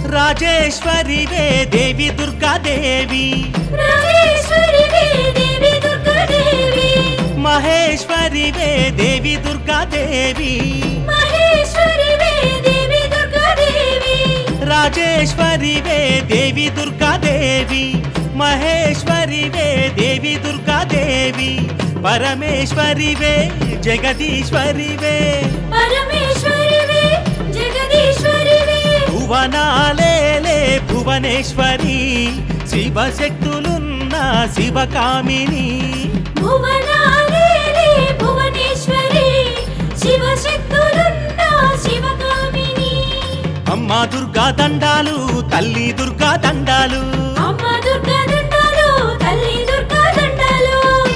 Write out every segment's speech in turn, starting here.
రాజేశ్వరివే దేవి దుర్గాదేవి రాజేశ్వరివే దేవి దుర్గాదేవి మహేశ్వరివే దేవి దుర్గాదేవి మహేశ్వరివే దేవి దుర్గాదేవి రాజేశ్వరివే దేవి దుర్గాదేవి మహేశ్వరివే దేవి దుర్గాదేవి పరమేశ్వరివే జగదీశ్వరివే పరమేశ్వరివే జగదీశ్వరివే భువనాలేలే భువనేశ్వరి శివశక్తులున్న శివకామిని భువనాలేలే భువనేశ్వరి శివశక్తులున్న శివకామిని అమ్మ దుర్గా దండాలు తల్లి దుర్గా దండాలు అమ్మ దుర్గా దండాలు తల్లి దుర్గా దండాలు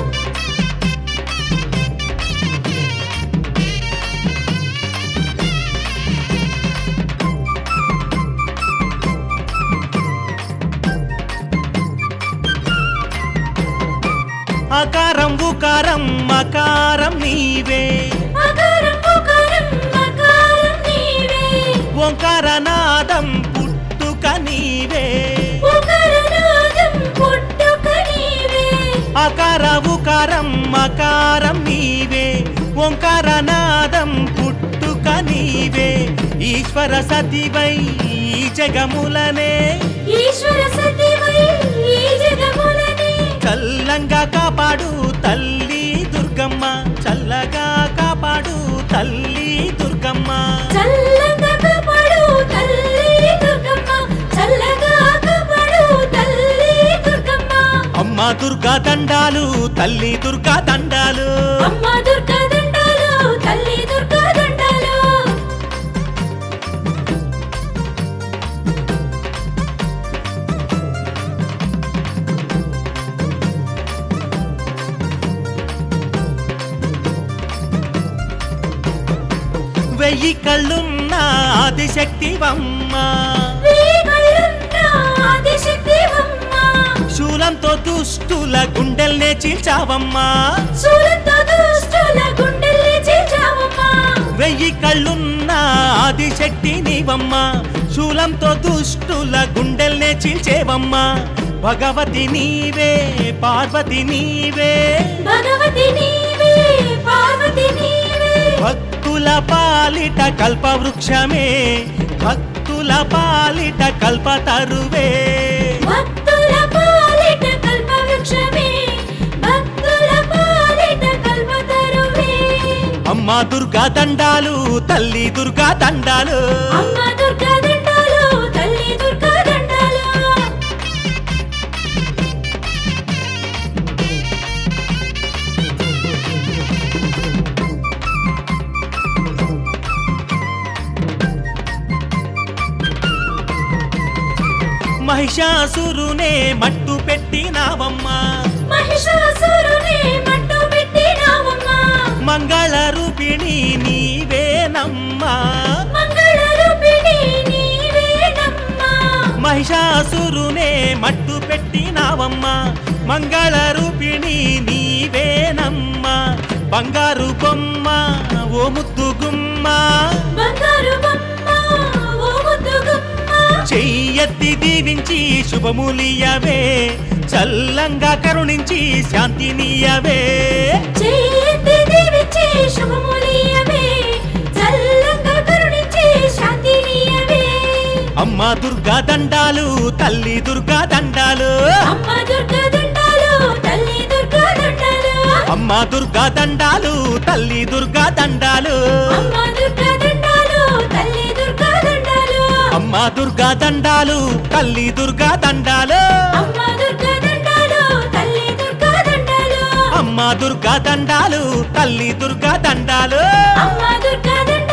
అకారం ఉకారం మకారం నీవే అకారం పుకారం మకారం నీవే ఓంకారనాదం పుట్టుక నీవే పుకారనాదం పుట్టుక నీవే అకార ఉకారం మకారం నీవే ఓంకారనాదం పుట్టుక నీవే ఈశ్వర సతివై ఈ జగములనే ఈశ్వర సత్యమై ఈ జగములని చల్లంగా కాపాడు తల్లి దుర్గమ్మ చల్లగా కాపాడు తల్లి దుర్గమ్మ చల్లగా కాపాడు తల్లి దుర్గమ్మ చల్లగా కాపాడు తల్లి దుర్గమ్మ అమ్మ దుర్గా దండాలు తల్లి దుర్గా దండాలు అమ్మ దుర్గా దండాలు తల్లి దుర్గా దండాలు వెయ్యి కళ్ళున్న ఆదిశక్తివమ్మ వేగళ్ళున్న ఆదిశక్తివమ్మ శూలంతో దుష్టుల గుండెల్నే చీల్చావమ్మా శూలంతో దుష్టుల గుండెల్ని చీల్చావమ్మ వెయ్యి కళ్ళున్న ఆదిశక్తి నీవమ్మ శూలంతో దుష్టుల గుండెల్నే చీల్చేవమ్మా భగవతి నీవే పార్వతి నీవే భగవతి నీవే పార్వతి నీవే భక్తుల పాలిట కల్పవృక్షమే భక్తుల పాలిట కల్పతరువే భక్తుల పాలిట కల్పవృక్షమే భక్తుల పాలిట కల్పతరువే అమ్మ దుర్గా దండాలు తల్లి దుర్గా దండాలు అమ్మ దుర్గా దండాలు తల్లి దుర్గా దండాలు మహిషాసురునే మట్టు పెట్టినావమ్మా మహిషాసురుని మట్టు పెట్టినావమ్మా మంగళ రూపిణి నీవేనమ్మా మంగళ రూపిణి నీవేనమ్మా మహిషాసురునే మట్టు పెట్టినావమ్మా మంగళ రూపిణి నీవేనమ్మా బంగారు బొమ్మ ఓ ముద్దు గుమ్మ బంగారు బొమ్మ ఓ ముద్దు గుమ్మ చెయ్యెత్తి దీవించి శుభములియవే చల్లంగా కరుణించి శాంతినియవే చేతి దీవించి శుభములియవే చల్లంగా కరుణించి శాంతినియవే అమ్మ దుర్గా దండాలు తల్లి దుర్గా దండాలు అమ్మ దుర్గా దండాలు తల్లి దుర్గా దండాలు అమ్మ దుర్గా దండాలు తల్లి దుర్గా దండాలు అమ్మ దుర్గా దండాలు తల్లి దుర్గా దండాలు అమ్మ దుర్గా దండాలు తల్లి దుర్గా దండాలు అమ్మ దుర్గా దండాలు తల్లి దుర్గా దండాలు అమ్మ దుర్గా దండాలు తల్లి దుర్గా దండాలు అమ్మ దుర్గా దండాలు